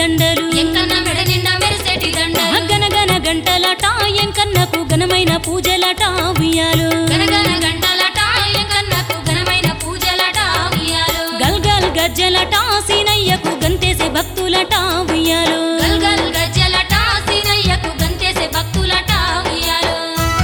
దండలు ఎంకన్న మెడ నిండా మెరిసేటి దండలు గనగన గంటలట ఎంకన్నకు ఘనమైన పూజలట ఉయ్యాలు గనగన గంటలట ఎంకన్నకు ఘనమైన పూజలట ఉయ్యాలు గల్గల్ గజ్జలట సీనయ్యకు గంతేసే భక్తులట ఉయ్యాలు గల్గల్ గజ్జలట సీనయ్యకు గంతేసే భక్తులట ఉయ్యాలు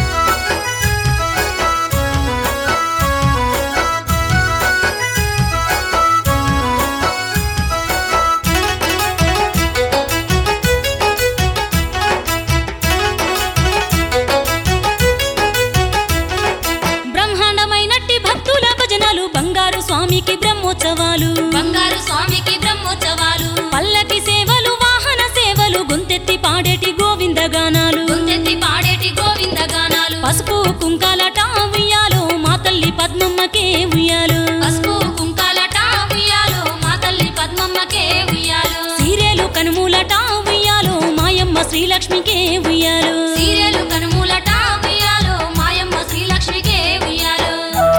బ్రహ్మాండమైనట్టి భక్తుల భజనలు బంగారు స్వామికి బ్రహ్మోత్సవాలు బంగారు స్వామికి బ్రహ్మోత్సవాలు పల్లకి సేవలు వాహన సేవలు గొంతెత్తి పాడేటి గోవింద గానాలు గొంతెత్తి పాడేటి గోవింద గానాలు పసుపు కుంకాలట ఉయ్యాలు మా తల్లి పద్మమ్మకే ఉయ్యాలు పసుపు కుంకాలట ఉయ్యాలు మా తల్లి పద్మమ్మకే ఉయ్యాలు సీరియలు కనుమూలట ఉయ్యాలు మాయమ్మ శ్రీలక్ష్మికే ఉయ్యాలు సీరియలు కనుమూలట ఉయ్యాలు మాయమ్మ శ్రీలక్ష్మికే ఉయ్యాలు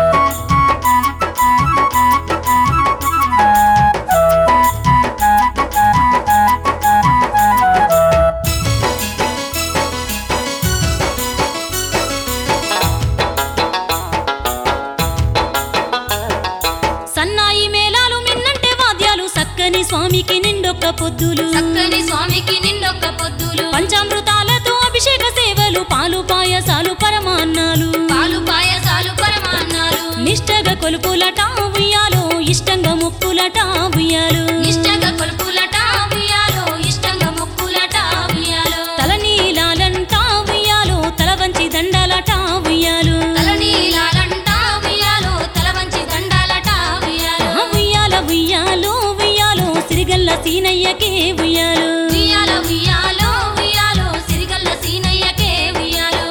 సన్నాయి మేళాలు మిన్నంటే వాద్యాలు సక్కని స్వామికి నిండొక్క పొద్దులు చక్కని స్వామికి నిండొక్క పొద్దులు పంచామృతాలతో అభిషేక సేవలు పాలు పాయసాలు పరమాన్నాలు పాలు పాయసాలు పరమాన్నాలు నిష్టగా కొలుపులట ఉయ్యాలు ఇష్టంగా ముక్కులట ఉయ్యాలు నిష్టగా కొలుపులట ఉయ్యాలు ఇష్టంగా మొక్కులట ఉయ్యాలు తలనీలాలంట ఉయ్యాలు తల వంచి దండాలట ఉయ్యాలు తలనీలాలంట ఉయ్యాలు తల వంచి దండాలట ఉయ్యాలు ఆ ఉయ్యాల ఉయ్యాలు ఉయ్యాలు సిరిగల్ల సీనయ్యకే ఉయ్యాలు ఉయ్యాల ఉయ్యాలో ఉయ్యాలో సిరిగల్ల సీనయ్యకే ఉయ్యాలు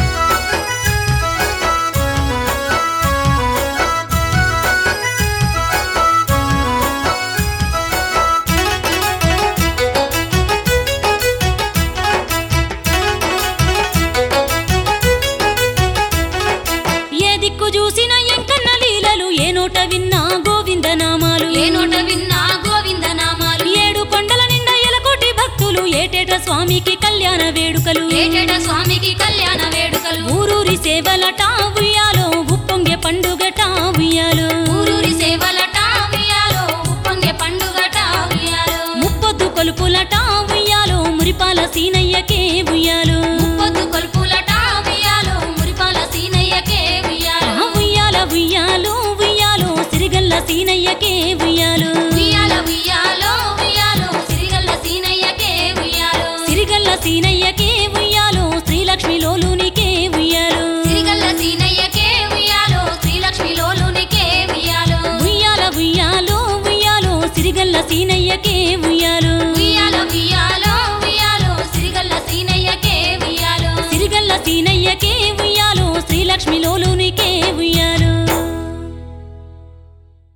ఏ దిక్కు చూసిన ఎంకన్న లీలలు ఏ నోట విన్నా గోవింద నామాలు ఏ నోట విన్నా గోవింద నామాలు ఏడు కొండల నిండా ఎలకోటి భక్తులు ఏటేట స్వామికి కళ్యాణ వేడుకలు ఏటేట స్వామికి కళ్యాణ వేడుకలు ఊరూరి సేవలట ఉయ్యాలో ఉప్పొంగే పండుగట ఉయ్యాలు ఊరూరి సేవలట ఉయ్యాలో ఉప్పొంగే పండుగట ఉయ్యాలో ముప్పొద్దు కొలుపులట ఉయ్యాలో మురిపాల సీనయ్యకే ఉయ్యాలు ముప్పొద్దు కొలుపులట ఉయ్యాలో మురిపాల సీనయ్యకే ఉయ్యాలో ఆ ఉయ్యాల ఉయ్యాలు ఉయ్యాలో సిరిగల్ల సీనయ్యకే ఉయ్యాలు ఉయ్యాల ఉయ్యాలో ఉయ్యాలో సిరిగల్ల సీనయ్యకే ఉయ్యాలో సిరిగల్ల సీనయ్యకే ఉయ్యాలో శ్రీలక్ష్మి లోలునికే ఉయ్యాలు సిరిగల్ల సీనయ్యకే ఉయ్యాలో శ్రీలక్ష్మి లోలునికే ఉయ్యాలో ఉయ్యాల ఉయ్యాలో ఉయ్యాలో సిరిగల్ల సీనయ్యకే ఉయ్యాలు ఉయ్యాల ఉయ్యాలో ఉయ్యాలో సిరిగల్ల సీనయ్యకే ఉయ్యాలో సిరిగల్ల సీనయ్యకే ఉయ్యాలో శ్రీలక్ష్మి లోలు